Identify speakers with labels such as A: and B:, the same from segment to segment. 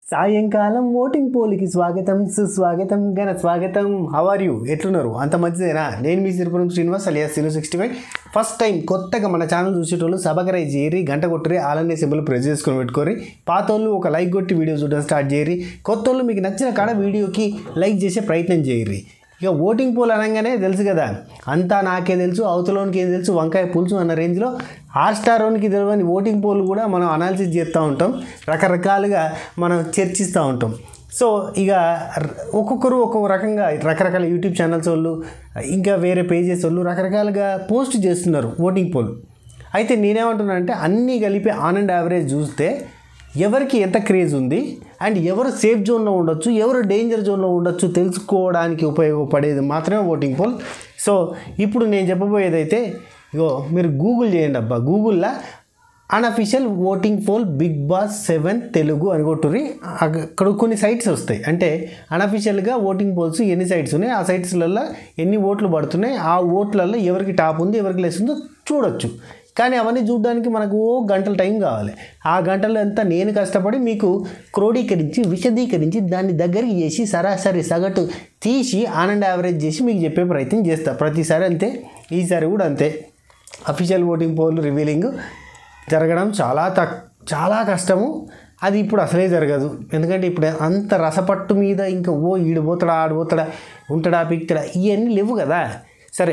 A: సాయంకాలం ఓటింగ్ పోల్కి స్వాగతం సుస్వాగతం ఘన స్వాగతం హవర్ యూ ఎట్లున్నారు అంత మంచిదేనా నేను మీ Siripuram Srinivas alias Seenu sixty five first time కొత్తగా మన ఛానల్ చూసేటోళ్ళు సబకరై చేయరి గంట కొట్టురి ఆలనే సింబల్ ప్రెస్ చేసుకొని పెట్టుకోరి పాత వాళ్ళు ఒక లైక్ కొట్టి వీడియో చూడడం స్టార్ట్ చేయరి కొత్త వాళ్ళు మీకు నచ్చిన కాడ వీడియోకి లైక్ చేసే ప్రయత్నం చేయరి ఇక ఓటింగ్ పోల్ అనగానే తెలుసు కదా అంతా నాకే తెలుసు అవతలోనికి ఏం తెలుసు వంకాయ పులుసు అన్న రేంజ్లో హాట్ స్టార్ ఓన్కి తెలియని ఓటింగ్ పోల్ కూడా మనం అనాలిసిస్ చేస్తూ ఉంటాం రకరకాలుగా మనం చర్చిస్తూ ఉంటాం సో ఇక ర- ఒక్కొక్కరు ఒక్కొక్క రకంగా రకరకాల యూట్యూబ్ ఛానల్స్ వాళ్ళు ఇంకా వేరే పేజెస్ వాళ్ళు రకరకాలుగా పోస్ట్ చేస్తున్నారు ఓటింగ్ పోల్ అయితే నేనేమంటున్నా అంటే అన్నీ కలిపి ఆన్ అండ్ యావరేజ్ చూస్తే ఎవరికి ఎంత క్రేజ్ ఉంది అండ్ ఎవరు సేఫ్ జోన్లో ఉండొచ్చు ఎవరు డేంజర్ జోన్లో ఉండొచ్చు తెలుసుకోవడానికి ఉపయోగపడేది మాత్రమే ఓటింగ్ పోల్ సో ఇప్పుడు నేను చెప్పబోయేది అయితే ఇగో మీరు గూగుల్ చేయండి అబ్బా గూగుల్లో unofficial voting poll Bigg Boss seven Telugu అని కొట్టుర్రి అక్కడ కొన్ని సైట్స్ వస్తాయి అంటే అన్అఫిషియల్గా ఓటింగ్ పోల్స్ ఎన్ని సైట్స్ ఉన్నాయి ఆ సైట్స్లలో ఎన్ని ఓట్లు పడుతున్నాయి ఆ ఓట్లలో ఎవరికి టాప్ ఉంది ఎవరికి లెస్ ఉందో చూడొచ్చు కానీ అవన్నీ చూడడానికి మనకు ఓ గంటల టైం కావాలి ఆ గంటలు అంతా నేను కష్టపడి మీకు క్రోడీకరించి విశదీకరించి దాన్ని దగ్గరికి చేసి సరాసరి సగటు తీసి ఆనంద యావరేజ్ చేసి మీకు చెప్పే ప్రయత్నం చేస్తా ప్రతిసారి అంతే ఈసారి కూడా అంతే అఫీషియల్ ఓటింగ్ పోల్ రివీలింగ్ జరగడం చాలా తక్ చాలా కష్టము అది ఇప్పుడు అసలే జరగదు ఎందుకంటే ఇప్పుడు అంత రసపట్టు మీద ఇంకా ఓ ఈడు పోతాడా ఆడు పోతాడా ఉంటాడా పిక్తాడా ఇవన్నీ లేవు కదా సరే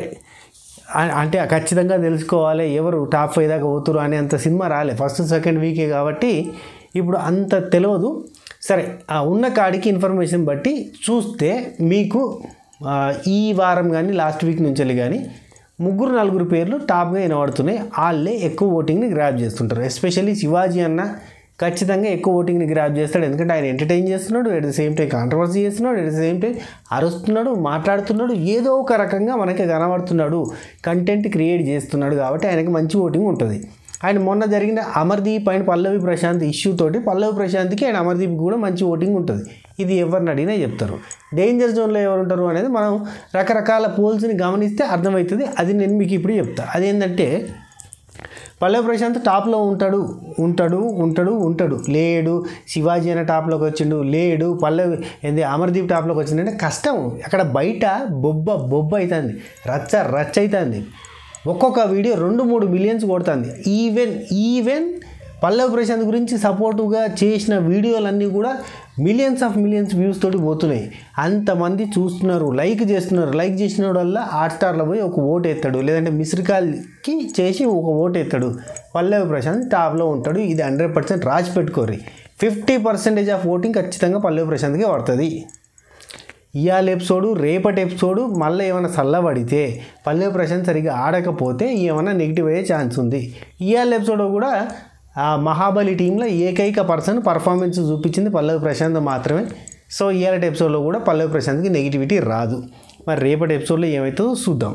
A: ఆ- అంటే ఖచ్చితంగా తెలుసుకోవాలి ఎవరు టాప్ ఫైవ్ దాకా పోతురు అనే అంత సినిమా రాలే ఫస్ట్ సెకండ్ వీకే కాబట్టి ఇప్పుడు అంత తెలియదు సరే ఆ ఉన్న కాడికి ఇన్ఫర్మేషన్ బట్టి చూస్తే మీకు ఆ, ఈ వారం కానీ లాస్ట్ వీక్ నుంచి వెళ్ళి కానీ ముగ్గురు నలుగురు పేర్లు టాప్గా వినబడుతున్నాయి వాళ్ళే ఎక్కువ ఓటింగ్ని గ్రాప్ చేస్తుంటారు ఎస్పెషల్లీ శివాజీ అన్న ఖచ్చితంగా ఎక్కువ ఓటింగ్ని గ్రాప్ చేస్తాడు ఎందుకంటే ఆయన ఎంటర్టైన్ చేస్తున్నాడు at the same time controversy చేస్తున్నాడు ఎట్ ద సేమ్ టైం అరుస్తున్నాడు మాట్లాడుతున్నాడు ఏదో ఒక రకంగా మనకి కనబడుతున్నాడు కంటెంట్ క్రియేట్ చేస్తున్నాడు కాబట్టి ఆయనకి మంచి ఓటింగ్ ఉంటుంది ఆయన మొన్న జరిగిన అమర్దీప్ అండ్ పల్లవి ప్రశాంత్ ఇష్యూ తోటి పల్లవి ప్రశాంత్కి అండ్ అమర్దీప్ కూడా మంచి ఓటింగ్ ఉంటుంది ఇది ఎవరిని అడిగినా చెప్తారు డేంజర్ జోన్లో ఎవరు ఉంటారు అనేది మనం రకరకాల పోల్స్ని గమనిస్తే అర్థమవుతుంది అది నేను మీకు ఇప్పుడు చెప్తా అదేంటంటే పల్లవి ప్రశాంత్ టాప్లో ఉంటాడు ఉంటాడు ఉంటాడు ఉంటాడు లేడు శివాజీ అనే టాప్లోకి వచ్చిండు లేడు పల్లవి ఏంది అమర్దీప్ టాప్లోకి వచ్చిందంటే కష్టం అక్కడ బయట బొబ్బ బొబ్బ అవుతుంది రచ్చ రచ్చ అవుతుంది ఒక్కొక్క వీడియో రెండు మూడు మిలియన్స్ కొడుతుంది ఈవెన్ ఈవెన్ పల్లవి ప్రశాంత్ గురించి సపోర్టుగా చేసిన వీడియోలన్నీ కూడా మిలియన్స్ ఆఫ్ మిలియన్స్ వ్యూస్ తోటి పోతున్నాయి అంతమంది చూస్తున్నారు లైక్ చేస్తున్నారు లైక్ చేసిన వల్ల హాట్స్టార్లో పోయి ఒక ఓటు ఎత్తాడు లేదంటే మిస్డ్ కాల్కి చేసి ఒక ఓటు ఎత్తాడు పల్లవి ప్రశాంత్ టాప్లో ఉంటాడు ఇది హండ్రెడ్ పర్సెంట్ రాసి పెట్టుకోర్రి ఫిఫ్టీ పర్సెంటేజ్ ఆఫ్ ఓటింగ్ ఖచ్చితంగా పల్లవి ప్రశాంత్కే పడుతుంది ఇవాళ ఎపిసోడు రేపటి ఎపిసోడు మళ్ళీ ఏమైనా చల్లబడితే పల్లె ప్రశాంత్ సరిగ్గా ఆడకపోతే ఏమైనా నెగిటివ్ అయ్యే ఛాన్స్ ఉంది ఇవాళ ఎపిసోడ్ కూడా ఆ మహాబలి టీంలో ఏకైక పర్సన్ పర్ఫార్మెన్స్ చూపించింది పల్లవి ప్రశాంత్ మాత్రమే సో ఇవాళ ఎపిసోడ్లో కూడా పల్లవి ప్రశాంత్కి నెగిటివిటీ రాదు మరి రేపటి ఎపిసోడ్లో ఏమవుతుందో చూద్దాం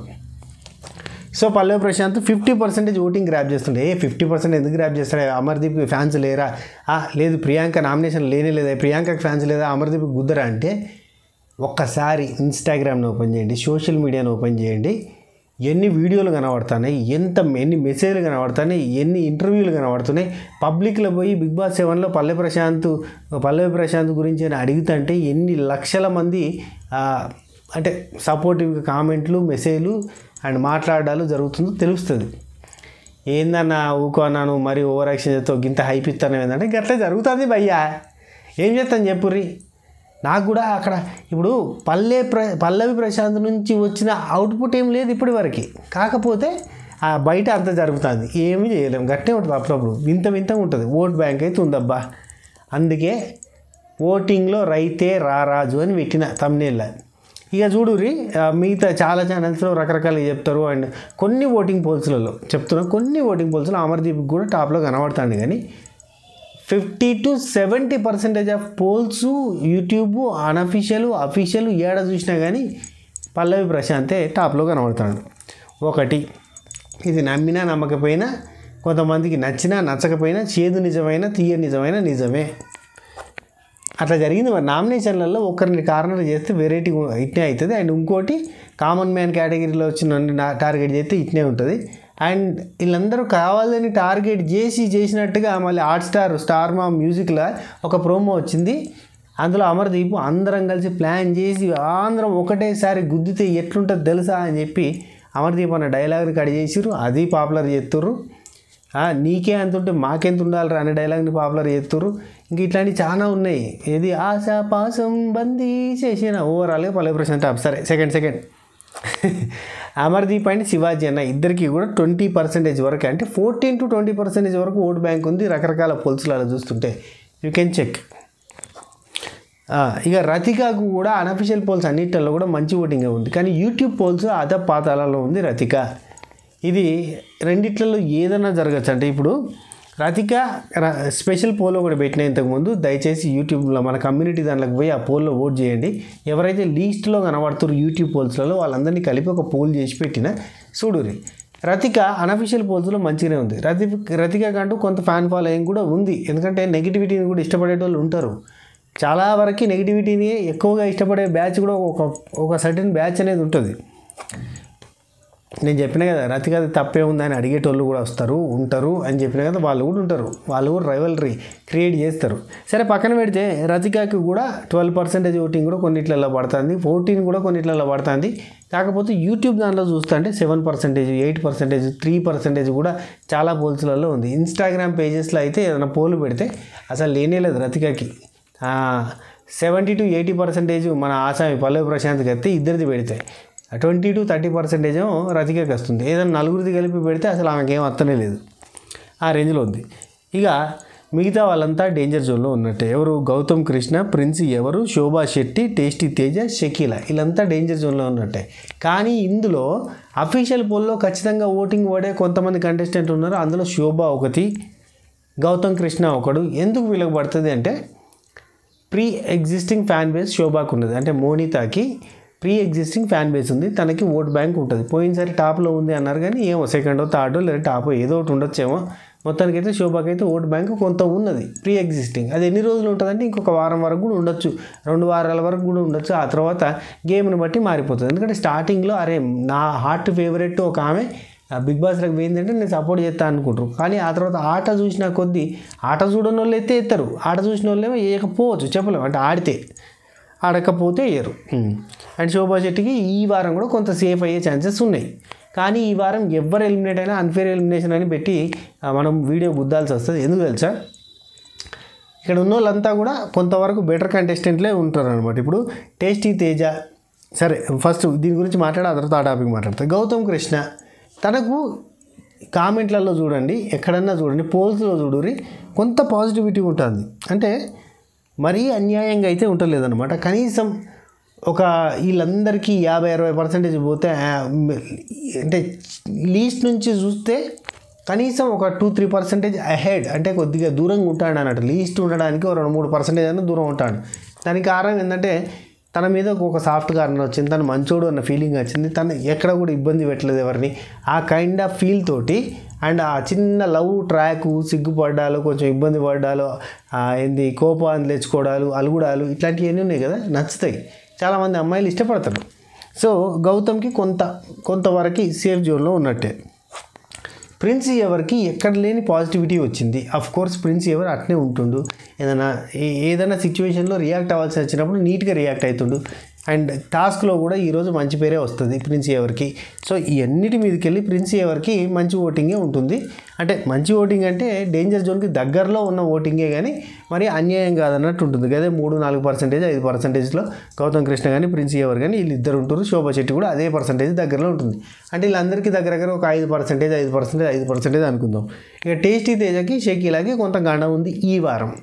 A: so Pallavi Prashanth fifty percentage voting grab చేస్తుండే ఏ ఫిఫ్టీ పర్సెంట్ ఎందుకు గ్రాప్ చేస్తాడు అమర్దీప్ ఫ్యాన్స్ లేరా ఆ, లేదు ప్రియాంక నామినేషన్ లేనే లేదా ప్రియాంకకి ఫ్యాన్స్ లేదా అమర్దీప్ గుద్దరా అంటే ఒక్కసారి ఇన్స్టాగ్రామ్ని ఓపెన్ చేయండి సోషల్ మీడియాని ఓపెన్ చేయండి ఎన్ని వీడియోలు కనబడుతున్నాయి ఎంత ఎన్ని మెసేజ్లు కనబడుతున్నాయి ఎన్ని ఇంటర్వ్యూలు కనబడుతున్నాయి పబ్లిక్లో పోయి బిగ్ బాస్ సెవెన్లో పల్లె ప్రశాంత్ పల్లవి ప్రశాంత్ గురించి అని అడుగుతుంటే ఎన్ని లక్షల మంది ఆ, అంటే సపోర్టివ్ కామెంట్లు మెసేజ్లు అండ్ మాట్లాడాలు జరుగుతుందో తెలుస్తుంది ఏందన్నా ఊకో అన్నాను మరి ఓవర్ యాక్షన్ చేస్తావు గింత హైప్ ఇస్తాను ఏంటంటే గట్లే జరుగుతుంది భయ్యా ఏం చేస్తాను చెప్పుర్రి నాకు కూడా అక్కడ ఇప్పుడు పల్లె ప్ర పల్లవి ప్రశాంత్ నుంచి వచ్చిన అవుట్పుట్ ఏం లేదు ఇప్పటి వరకు కాకపోతే ఆ బయట అంత జరుగుతుంది ఏమీ చేయలేము గట్టే ఉంటుంది అప్పుడప్పుడు వింత వింతగా ఉంటుంది ఓట్ బ్యాంక్ అయితే ఉందబ్బా అందుకే ఓటింగ్లో రైతే రారాజు అని పెట్టిన తమ్నేళ్ళ ఇక చూడురి ఆ, మిగతా చాలా ఛానల్స్లో రకరకాలుగా చెప్తారు అండ్ కొన్ని ఓటింగ్ పోల్స్లలో చెప్తున్నా కొన్ని ఓటింగ్ పోల్స్లో అమర్దీప్ కూడా టాప్లో కనబడతాడు కానీ fifty to seventy percentage of polls YouTube unofficial official ఏడ చూసినా కానీ పల్లవి ప్రశాంతే టాప్లో కనబడతాడు ఒకటి ఇది నమ్మినా నమ్మకపోయినా కొంతమందికి నచ్చినా నచ్చకపోయినా చేదు నిజమైన తీయ నిజమైన నిజమే అట్లా జరిగింది మరి నామినేషన్లలో ఒకరిని కార్నర్ చేస్తే వెరైటీ ఇట్నే అవుతుంది అండ్ ఇంకోటి కామన్ మ్యాన్ కేటగిరీలో వచ్చిన నా టార్గెట్ చేస్తే ఇట్నే ఉంటుంది అండ్ వీళ్ళందరూ కావాలని టార్గెట్ చేసి చేసినట్టుగా మళ్ళీ హాట్ స్టార్ స్టార్ మా మ్యూజిక్లో ఒక ప్రోమో వచ్చింది అందులో అమర్దీప్ అందరం కలిసి ప్లాన్ చేసి అందరం ఒకటేసారి గుద్దితే ఎట్లుంటుంది తెలుసా అని చెప్పి అమర్దీప్ అన్న డైలాగ్ని కట్ చేసిర్రు అది పాపులర్ చేస్తుర్రు ఆ, నీకే అంత ఉంటే మాకెంత ఉండాలి అనే డైలాగ్ని పాపులర్ చేస్తుర్రు ఇంక ఇట్లాంటివి చాలా ఉన్నాయి ఏది ఆశ పాసం బందీ చేసిన ఓవరాల్గా పల్లె ప్రశాంత్ టాప్ సరే second second Amardeep and Shivaji అన్న ఇద్దరికి కూడా ట్వంటీ పర్సెంటేజ్ వరకు అంటే ఫోర్టీన్ టు ట్వంటీ పర్సెంటేజ్ వరకు ఓట్ బ్యాంక్ ఉంది రకరకాల పొలుసులు అలా చూస్తుంటే యూ కెన్ చెక్ ఇక రతికాకు కూడా అనఫిషియల్ పోల్స్ అన్నిటిలో కూడా మంచి ఓటింగ్ ఉంది కానీ యూట్యూబ్ పోల్స్ అద పాతాలలో ఉంది రతిక ఇది రెండిట్లలో ఏదైనా జరగచ్చు అంటే ఇప్పుడు రతిక ర- స్పెషల్ పోల్ ఒకటి పెట్టిన ఇంతకుముందు దయచేసి యూట్యూబ్లో మన కమ్యూనిటీ దాంట్లోకి పోయి ఆ పోల్లో ఓట్ చేయండి ఎవరైతే లీస్ట్లో కనబడుతారో యూట్యూబ్ పోల్స్లలో వాళ్ళందరినీ కలిపి ఒక పోల్ చేసి పెట్టిన చూడురి రతిక అనఫిషియల్ పోల్స్లో మంచిగానే ఉంది రతి రతిక కంటూ కొంత ఫ్యాన్ ఫాలోయింగ్ కూడా ఉంది ఎందుకంటే నెగిటివిటీని కూడా ఇష్టపడే వాళ్ళు ఉంటారు చాలా వరకు నెగిటివిటీని ఎక్కువగా ఇష్టపడే బ్యాచ్ కూడా ఒక ఒక సర్టెన్ బ్యాచ్ అనేది ఉంటుంది నేను చెప్పిన కదా రతిక అది తప్పే ఉందని అడిగేటోళ్ళు కూడా వస్తారు ఉంటారు అని చెప్పిన కదా వాళ్ళు కూడా ఉంటారు వాళ్ళు కూడా రైవలరీ క్రియేట్ చేస్తారు సరే పక్కన పెడితే రతికాకి కూడా ట్వెల్వ్ పర్సెంటేజ్ ఓటింగ్ కూడా కొన్నిట్లలో పడుతుంది ఫోర్టీన్ కూడా కొన్నిట్లలో పడుతుంది కాకపోతే యూట్యూబ్ దాంట్లో చూస్తుంటే seven percentage eight percentage three percentage కూడా చాలా పోల్స్లలో ఉంది ఇన్స్టాగ్రామ్ పేజెస్లో అయితే ఏదైనా పోలు పెడితే అసలు లేనే లేదు రతికకి సెవెంటీ టు ఎయిటీ పర్సెంటేజ్ మన ఆసామి పల్లవి ప్రశాంత్కి అయితే ఇద్దరిది పెడితే ట్వంటీ టు థర్టీ పర్సెంటేజ్ రతికకి వస్తుంది ఏదైనా నలుగురిది కలిపి పెడితే అసలు ఆమెకి ఏం వస్తనే లేదు ఆ రేంజ్లో ఉంది ఇక మిగతా వాళ్ళంతా డేంజర్ జోన్లో ఉన్నట్టే ఎవరు గౌతమ్ కృష్ణ ప్రిన్స్ ఎవరు శోభా శెట్టి టేస్టీ తేజ షకీల వీళ్ళంతా డేంజర్ జోన్లో ఉన్నట్టే కానీ ఇందులో అఫీషియల్ పోల్లో ఖచ్చితంగా ఓటింగ్ పడే కొంతమంది కంటెస్టెంట్ ఉన్నారు అందులో శోభా ఒకటి గౌతమ్ కృష్ణ ఒకడు ఎందుకు వీళ్ళకి పడుతుంది అంటే ప్రీ ఎగ్జిస్టింగ్ ఫ్యాన్ బేస్ శోభాకు ఉన్నది అంటే మోనితాకి ప్రీ ఎగ్జిస్టింగ్ ఫ్యాన్ బేస్ ఉంది తనకి ఓట్ బ్యాంక్ ఉంటుంది పోయినసారి టాప్లో ఉంది అన్నారు కానీ ఏమో సెకండో థర్డో లేదా టాప్ ఏదో ఒకటి ఉండొచ్చేమో మొత్తానికైతే శోభాకి అయితే ఓట్ బ్యాంక్ కొంత ఉన్నది ప్రీ ఎగ్జిస్టింగ్ అది ఎన్ని రోజులు ఉంటుందంటే ఇంకొక వారం వరకు కూడా ఉండొచ్చు రెండు వారాల వరకు కూడా ఉండొచ్చు ఆ తర్వాత గేమ్ని బట్టి మారిపోతుంది ఎందుకంటే స్టార్టింగ్లో అరే నా హార్ట్ ఫేవరెట్ ఒక ఆమె ఆ బిగ్ బాస్లోకి పోయిందంటే నేను సపోర్ట్ చేస్తాను అనుకుంటారు కానీ ఆ తర్వాత ఆట చూసిన కొద్దీ ఆట చూడని వాళ్ళు అయితే ఎత్తారు ఆట చూసిన వాళ్ళు ఏమో వేయకపోవచ్చు చెప్పలేము అంటే ఆడితే ఆడకపోతే వేయరు అండ్ శోభా శెట్టికి ఈ వారం కూడా కొంత సేఫ్ అయ్యే ఛాన్సెస్ ఉన్నాయి కానీ ఈ వారం ఎవరు ఎలిమినేట్ అయినా అన్ఫేర్ ఎలిమినేషన్ అని పెట్టి ఆ, మనం వీడియో గుద్దాల్సి వస్తుంది ఎందుకు తెలుసా ఇక్కడ ఉన్న వాళ్ళంతా కూడా కొంతవరకు బెటర్ కంటెస్టెంట్లే ఉంటారు అనమాట ఇప్పుడు టేస్టీ తేజ సరే ఫస్ట్ దీని గురించి మాట్లాడి ఆ తర్వాత ఆ టాపిక్ మాట్లాడతాను గౌతమ్ కృష్ణ తనకు కామెంట్లలో చూడండి ఎక్కడన్నా చూడండి పోల్స్లో చూడరి కొంత పాజిటివిటీ ఉంటుంది అంటే మరీ అన్యాయంగా అయితే ఉండలేదన్నమాట కనీసం ఒక వీళ్ళందరికీ యాభై అరవై పర్సెంటేజ్ పోతే ఆ, అంటే లీస్ట్ నుంచి చూస్తే కనీసం ఒక టూ త్రీ పర్సెంటేజ్ అహెడ్ అంటే కొద్దిగా దూరంగా ఉంటాడు అన్నట్టు లీస్ట్ ఉండడానికి ఒక రెండు మూడు పర్సెంటేజ్ అయినా దూరం ఉంటాడు దానికి కారణం ఏంటంటే తన మీద ఒక సాఫ్ట్ కార్నర్ వచ్చింది తను మంచోడు అన్న ఫీలింగ్ వచ్చింది తను ఎక్కడ కూడా ఇబ్బంది పెట్టలేదు ఎవరిని ఆ కైండ్ ఆఫ్ ఫీల్ తోటి అండ్ ఆ చిన్న లవ్ ట్రాక్ సిగ్గుపడ్డాలు కొంచెం ఇబ్బంది పడ్డాలు ఆ ఏంది కోపాన్ని తెచ్చుకోవడాలు అలుగుడాలు ఇట్లాంటివన్నీ ఉన్నాయి కదా నచ్చుతాయి చాలామంది అమ్మాయిలు ఇష్టపడతారు సో గౌతమ్కి కొంత కొంతవరకు సేఫ్ జోన్లో ఉన్నట్టే ప్రిన్స్ ఎవరికి ఎక్కడ లేని పాజిటివిటీ వచ్చింది అఫ్ కోర్స్ ప్రిన్స్ ఎవరు అట్నే ఉంటుండు ఏదైనా ఏ- ఏదైనా సిచ్యువేషన్లో రియాక్ట్ అవ్వాల్సి వచ్చినప్పుడు నీట్గా రియాక్ట్ అవుతుండు అండ్ టాస్క్లో కూడా ఈరోజు మంచి పేరే వస్తుంది ప్రిన్స్ ఎవరికి సో ఈ అన్నిటి మీదకి వెళ్ళి ప్రిన్స్ ఎవరికి మంచి ఓటింగే ఉంటుంది అంటే మంచి ఓటింగ్ అంటే డేంజర్ జోన్కి దగ్గరలో ఉన్న ఓటింగే కానీ మరి అన్యాయం కాదన్నట్టు ఉంటుంది అదే మూడు నాలుగు పర్సెంటేజ్ ఐదు పర్సెంటేజ్లో గౌతమ్ కృష్ణ కానీ ప్రిన్స్ ఎవరు కానీ వీళ్ళు ఇద్దరు ఉంటారు శోభా శెట్టి కూడా అదే పర్సెంటేజ్ దగ్గరలో ఉంటుంది అంటే వీళ్ళందరికీ దగ్గర దగ్గర ఒక ఐదు పర్సెంటేజ్ ఐదు పర్సెంటేజ్ ఐదు పర్సెంటేజ్ అనుకుందాం ఇక టేస్టీ తేజకి షకీలాకి కొంత గండ ఉంది ఈ వారం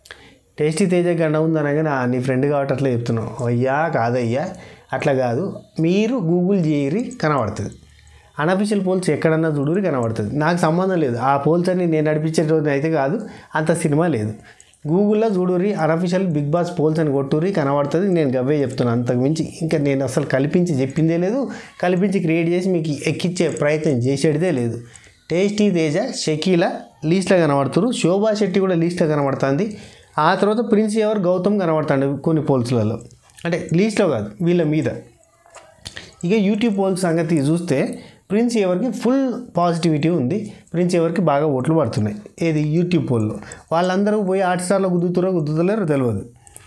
A: టేస్టీ తేజ గండ ఉంది అనగానే "ఆ, నీ ఫ్రెండ్ కాబట్టి అట్లా చెప్తున్నావు అయ్యా కాదయ్యా అట్లా కాదు మీరు గూగుల్ చేయరి కనబడుతుంది అనఫిషియల్ పోల్స్ ఎక్కడన్నా చూడురి కనబడుతుంది నాకు సంబంధం లేదు ఆ పోల్స్ అని నేను నడిపించే రోజు అయితే కాదు అంత సినిమా లేదు గూగుల్లో చూడురి అనఫిషియల్ బిగ్ బాస్ పోల్స్ అని కొట్టురి కనబడుతుంది నేను గవ్వే చెప్తున్నాను అంతకు మించి ఇంకా నేను అసలు కల్పించి చెప్పిందే లేదు కల్పించి క్రియేట్ చేసి మీకు ఎక్కిచ్చే ప్రయత్నం చేసేటిదే లేదు టేస్టీ తేజ షకీల లీస్ట్లో కనబడుతురు శోభా శెట్టి కూడా లీస్ట్లో కనబడుతుంది ఆ తర్వాత ప్రిన్స్ ఎవరు గౌతమ్ కనబడతాడు కొన్ని పోల్స్లలో అంటే లీస్ట్లో కాదు వీళ్ళ మీద ఇక యూట్యూబ్ పోల్స్ సంగతి చూస్తే ప్రిన్స్ ఎవరికి ఫుల్ పాజిటివిటీ ఉంది ప్రిన్స్ ఎవరికి బాగా ఓట్లు పడుతున్నాయి ఏది యూట్యూబ్ పోల్లో వాళ్ళందరూ పోయి హాట్స్టార్లో గుద్దుతారో గుద్దుతలేరో తెలియదు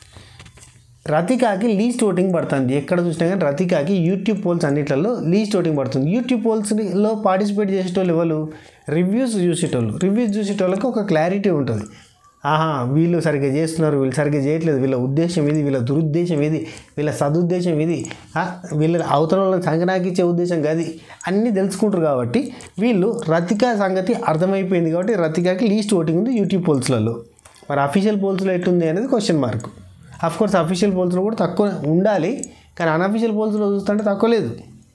A: రతికాకి లీస్ట్ ఓటింగ్ పడుతుంది ఎక్కడ చూసినా కానీ రతికాకి యూట్యూబ్ పోల్స్ అన్నిట్లలో లీస్ట్ ఓటింగ్ పడుతుంది యూట్యూబ్ పోల్స్లో పార్టిసిపేట్ చేసేటోళ్ళు ఎవరు రివ్యూస్ చూసేటోళ్ళు రివ్యూస్ చూసేటోళ్ళకి ఒక క్లారిటీ ఉంటుంది ఆహా వీళ్ళు సరిగ్గా చేస్తున్నారు వీళ్ళు సరిగ్గా చేయట్లేదు వీళ్ళ ఉద్దేశం ఇది వీళ్ళ దురుద్దేశం ఇది వీళ్ళ సదుద్దేశం ఇది ఆ, వీళ్ళ అవతల వాళ్ళని సంగనాకిచ్చే ఉద్దేశం కాదు అన్నీ తెలుసుకుంటారు కాబట్టి వీళ్ళు రతిక సంగతి అర్థమైపోయింది కాబట్టి రతికాకి లీస్ట్ ఓటింగ్ ఉంది యూట్యూబ్ పోల్స్లలో మరి అఫీషియల్ పోల్స్లో ఎట్లుంది అనేది question mark of course official పోల్స్లో కూడా తక్కువ ఉండాలి కానీ అన్అఫీషియల్ పోల్స్లో చూస్తుంటే తక్కువ లేదు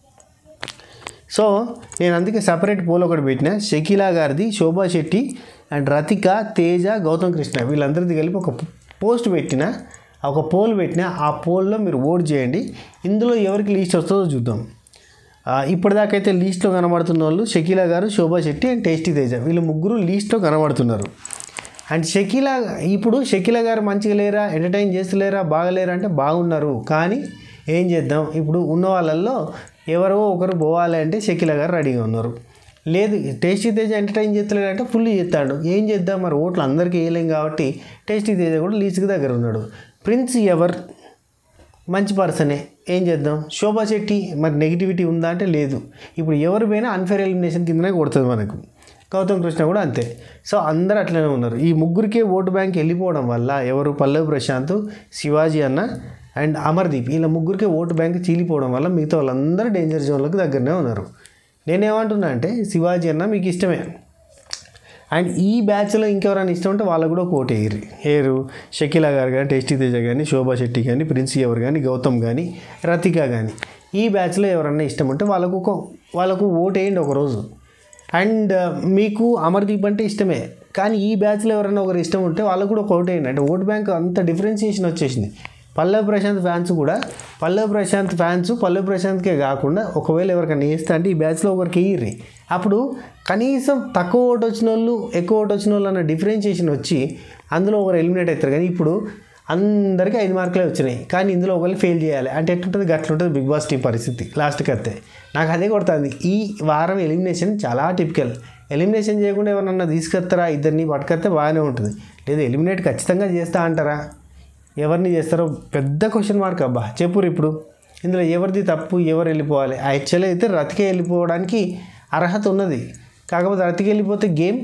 A: సో నేను అందుకే సపరేట్ పోల్ ఒకటి పెట్టిన షకీలా గారిది శోభా శెట్టి అండ్ రతిక తేజ గౌతమ్ కృష్ణ వీళ్ళందరిది కలిపి ఒక పోస్ట్ పెట్టిన ఒక పోల్ పెట్టిన ఆ పోల్లో మీరు ఓట్ చేయండి ఇందులో ఎవరికి లీస్ట్ వస్తుందో చూద్దాం ఆ, ఇప్పటిదాకైతే లీస్ట్లో కనబడుతున్న వాళ్ళు షకీలా గారు శోభా శెట్టి అండ్ టేస్టీ తేజ వీళ్ళు ముగ్గురు లీస్ట్లో కనబడుతున్నారు అండ్ షకీలా ఇప్పుడు షకీలా గారు మంచిగా లేరా ఎంటర్టైన్ చేస్తలేరా బాగలేరా అంటే బాగున్నారు కానీ ఏం చేద్దాం ఇప్పుడు ఉన్న వాళ్ళల్లో ఎవరో ఒకరు పోవాలి అంటే షకీలా గారు రెడీగా ఉన్నారు లేదు టేస్టీ తేజ ఎంటర్టైన్ చేస్తలేడు అంటే ఫుల్ చేస్తాడు ఏం చేద్దాం మరి ఓట్లు అందరికీ వేయలేం కాబట్టి టేస్టీ తేజ కూడా లీస్ట్కి దగ్గర ఉన్నాడు ప్రిన్స్ ఎవర్ మంచి పర్సనే ఏం చేద్దాం శోభా శెట్టి మరి నెగిటివిటీ ఉందా అంటే లేదు ఇప్పుడు ఎవరు పోయినా అన్ఫేర్ ఎలిమినేషన్ కిందనే కొడుతుంది మనకు గౌతమ్ కృష్ణ కూడా అంతే సో అందరూ అట్లనే ఉన్నారు ఈ ముగ్గురికే ఓటు బ్యాంక్ వెళ్ళిపోవడం వల్ల ఎవరు పల్లవి ప్రశాంత్ శివాజీ అన్న అండ్ అమర్దీప్ వీళ్ళ ముగ్గురికే ఓటు బ్యాంక్ చీలిపోవడం వల్ల మిగతా వాళ్ళందరూ డేంజర్ జోన్లకు దగ్గరనే ఉన్నారు నేనేమంటున్నా అంటే శివాజీ అన్న మీకు ఇష్టమే అండ్ ఈ బ్యాచ్లో ఇంకెవరైనా ఇష్టం ఉంటే వాళ్ళకు కూడా ఒక ఓటు వేయరు ఏరు షకీలా గారు కానీ టేస్టీ తేజ కానీ శోభా శెట్టి కానీ ప్రిన్స్ ఎవరు కానీ గౌతమ్ కానీ రతిక కానీ ఈ బ్యాచ్లో ఎవరన్నా ఇష్టం ఉంటే వాళ్ళకు ఒక వాళ్ళకు ఓటు వేయండి ఒకరోజు అండ్ మీకు అమర్దీప్ అంటే ఇష్టమే కానీ ఈ బ్యాచ్లో ఎవరైనా ఒకరు ఇష్టం ఉంటే వాళ్ళకు కూడా ఒక ఓటు వేయండి అంటే ఓటు బ్యాంక్ అంత డిఫరెన్సియేషన్ వచ్చేసింది పల్లవి ప్రశాంత్ ఫ్యాన్స్ కూడా పల్లవి ప్రశాంత్ ఫ్యాన్స్ పల్లవి ప్రశాంత్కే కాకుండా ఒకవేళ ఎవరికైనా వేస్తే అంటే ఈ బ్యాచ్లో ఒకరికి వేయర్రి అప్పుడు కనీసం తక్కువ ఓటు వచ్చిన వాళ్ళు ఎక్కువ ఓటు వచ్చిన వాళ్ళు అన్న డిఫరెన్షియేషన్ వచ్చి అందులో ఒకరు ఎలిమినేట్ అవుతారు కానీ ఇప్పుడు అందరికీ ఐదు మార్కులే వచ్చినాయి కానీ ఇందులో ఒకరు ఫెయిల్ చేయాలి అంటే ఎట్లుంటుంది గట్లుంటుంది బిగ్ బాస్ టీం పరిస్థితి లాస్ట్కి వస్తే నాకు అదే కొడుతుంది ఈ వారం ఎలిమినేషన్ చాలా టిపికల్ ఎలిమినేషన్ చేయకుండా ఎవరన్నా తీసుకొస్తారా ఇద్దరిని పట్టుకొస్తే బాగానే ఉంటుంది లేదా ఎలిమినేట్ ఖచ్చితంగా చేస్తా అంటారా ఎవరిని చేస్తారో పెద్ద క్వశ్చన్ మార్క్ అబ్బా చెప్పురు ఇప్పుడు ఇందులో ఎవరిది తప్పు ఎవరు వెళ్ళిపోవాలి యాక్చువల్లీ అయితే రతికే వెళ్ళిపోవడానికి అర్హత ఉన్నది కాకపోతే రతికి వెళ్ళిపోతే గేమ్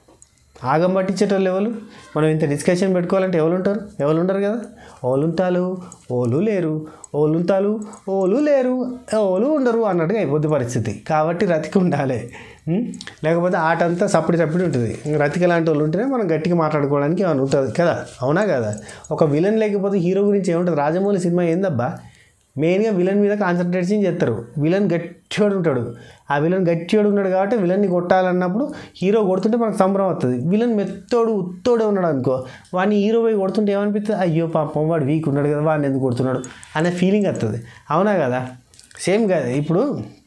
A: ఆగం పట్టించేటోళ్ళు ఎవరు మనం ఇంత డిస్కషన్ పెట్టుకోవాలంటే ఎవరు ఉంటారు ఎవరు ఉండరు కదా ఓలు ఉంటారు ఓలు లేరు ఓలు ఉంటారు ఓలు లేరు ఓలు ఉండరు అన్నట్టుగా అయిపోద్ది పరిస్థితి కాబట్టి రతికి ఉండాలి ఉం? లేకపోతే ఆట అంతా సప్పుడు సప్పుడు ఉంటుంది ఇంక రతిక లాంటి వాళ్ళు ఉంటేనే మనం గట్టిగా మాట్లాడుకోవడానికి ఏమైనా ఉంటుంది కదా అవునా కదా ఒక విలన్ లేకపోతే హీరో గురించి ఏముంటుంది రాజమౌళి సినిమా ఏందబ్బా మెయిన్గా విలన్ మీద కాన్సన్ట్రేషన్ చేస్తారు విలన్ గట్టివాడు ఉంటాడు ఆ విలన్ గట్టివాడు ఉన్నాడు కాబట్టి విలన్ని కొట్టాలన్నప్పుడు హీరో కొడుతుంటే మనకు సంబరం వస్తుంది విలన్ మెత్తోడు ఉత్తోడే ఉన్నాడు అనుకో వాడిని హీరో పోయి కొడుతుంటే ఏమనిపిస్తుంది అయ్యో పాపం వాడు వీక్ ఉన్నాడు కదా వాడిని ఎందుకు కొడుతున్నాడు అనే ఫీలింగ్ వస్తుంది అవునా కదా సేమ్ కదా ఇప్పుడు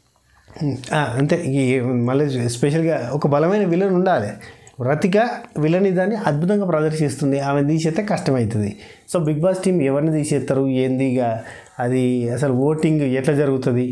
A: ఆ, అంతే ఈ మళ్ళీ స్పెషల్గా ఒక బలమైన విలన్ ఉండాలి రతిక విలన్ దాన్ని అద్భుతంగా ప్రదర్శిస్తుంది ఆమె తీసేస్తే కష్టమవుతుంది సో బిగ్ బాస్ టీం ఎవరిని తీసేస్తారు ఏంది ఇక అది అసలు ఓటింగ్ ఎట్లా జరుగుతుంది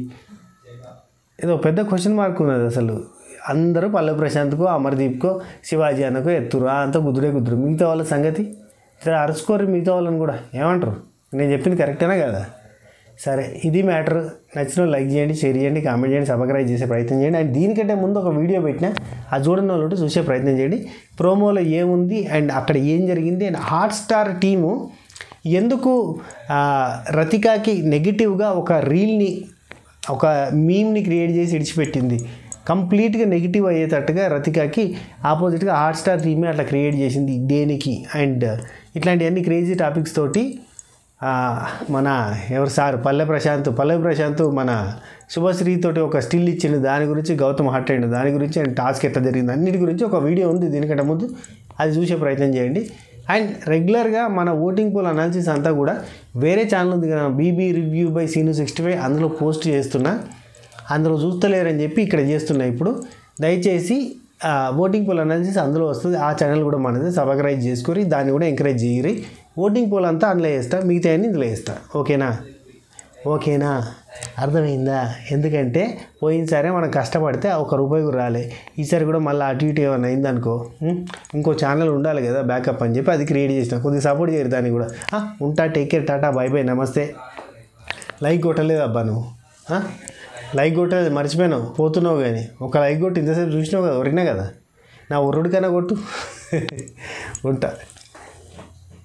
A: ఏదో పెద్ద క్వశ్చన్ మార్క్ ఉన్నది అసలు అందరూ పల్లె ప్రశాంత్కో అమర్దీప్కో శివాజీ అన్నకో ఎత్తురు ఆ అంతా కుదురే కుదురు మిగతా వాళ్ళ సంగతి సరే అరుచుకోరు మిగతా వాళ్ళని కూడా ఏమంటారు నేను చెప్పింది కరెక్టేనా కదా సరే ఇది మ్యాటర్ నచ్చిన లైక్ చేయండి షేర్ చేయండి కామెంట్ చేయండి సబ్స్క్రైబ్ చేసే ప్రయత్నం చేయండి అండ్ దీనికంటే ముందు ఒక వీడియో పెట్టిన ఆ చూడని వాళ్ళు ఉంటే చూసే ప్రయత్నం చేయండి ప్రోమోలో ఏముంది అండ్ అక్కడ ఏం జరిగింది అండ్ హాట్ స్టార్ టీము ఎందుకు ఆ, రతికాకి నెగిటివ్గా ఒక రీల్ని ఒక మీమ్ని క్రియేట్ చేసి ఇడిచిపెట్టింది కంప్లీట్గా నెగిటివ్ అయ్యేటట్టుగా రతికాకి ఆపోజిట్గా హాట్ స్టార్ టీమే అట్లా క్రియేట్ చేసింది దేనికి అండ్ ఇట్లాంటివన్నీ క్రేజీ టాపిక్స్ తోటి ఆ, మన ఎవరు సార్ పల్లె ప్రశాంత్ పల్లె ప్రశాంత్ మన శుభశ్రీ తోటి ఒక స్టిల్ ఇచ్చిండు దాని గురించి గౌతమ్ హట్ అయ్యిండు దాని గురించి అండ్ టాస్క్ ఎట్లా జరిగింది అన్నిటి గురించి ఒక వీడియో ఉంది దీనికంటే ముందు అది చూసే ప్రయత్నం చేయండి అండ్ రెగ్యులర్గా మన ఓటింగ్ పోల్ అనాలిసిస్ అంతా కూడా వేరే ఛానల్ ఉంది కదా BB review by Seenu sixty five అందులో పోస్ట్ చేస్తున్నా అందులో చూస్తలేరని చెప్పి ఇక్కడ చేస్తున్నా ఇప్పుడు దయచేసి ఓటింగ్ పోల్ అనాలిసిస్ అందులో వస్తుంది ఆ ఛానల్ కూడా మనది సబ్స్క్రైబ్ చేసుకొని దాన్ని కూడా ఎంకరేజ్ చేయరి ఓటింగ్ పోల్ అంతా అందులో వేస్తా మిగతా అన్ని ఇందులో వేస్తా ఓకేనా ఓకేనా అర్థమైందా ఎందుకంటే పోయినసారి మనం కష్టపడితే ఒక రూపాయి కూడా రాలే ఈసారి కూడా మళ్ళీ అటు ఇటు ఏమైనా అయిందనుకో ఉం? ఇంకో ఛానల్ ఉండాలి కదా బ్యాకప్ అని చెప్పి అది క్రియేట్ చేసిన కొద్దిగా సపోర్ట్ చేయరు దాన్ని కూడా ఆ, ఉంటా take care tata bye bye namaste like కొట్టలేదు అబ్బా నువ్వు ఆ? లైక్ కొట్టలేదు మర్చిపోయినావు పోతున్నావు కానీ ఒక లైక్ కొట్టి ఇంతసేపు చూసినావు కదా ఉరికినా కదా నా ఉర్రుడికైనా కొట్టు ఉంటా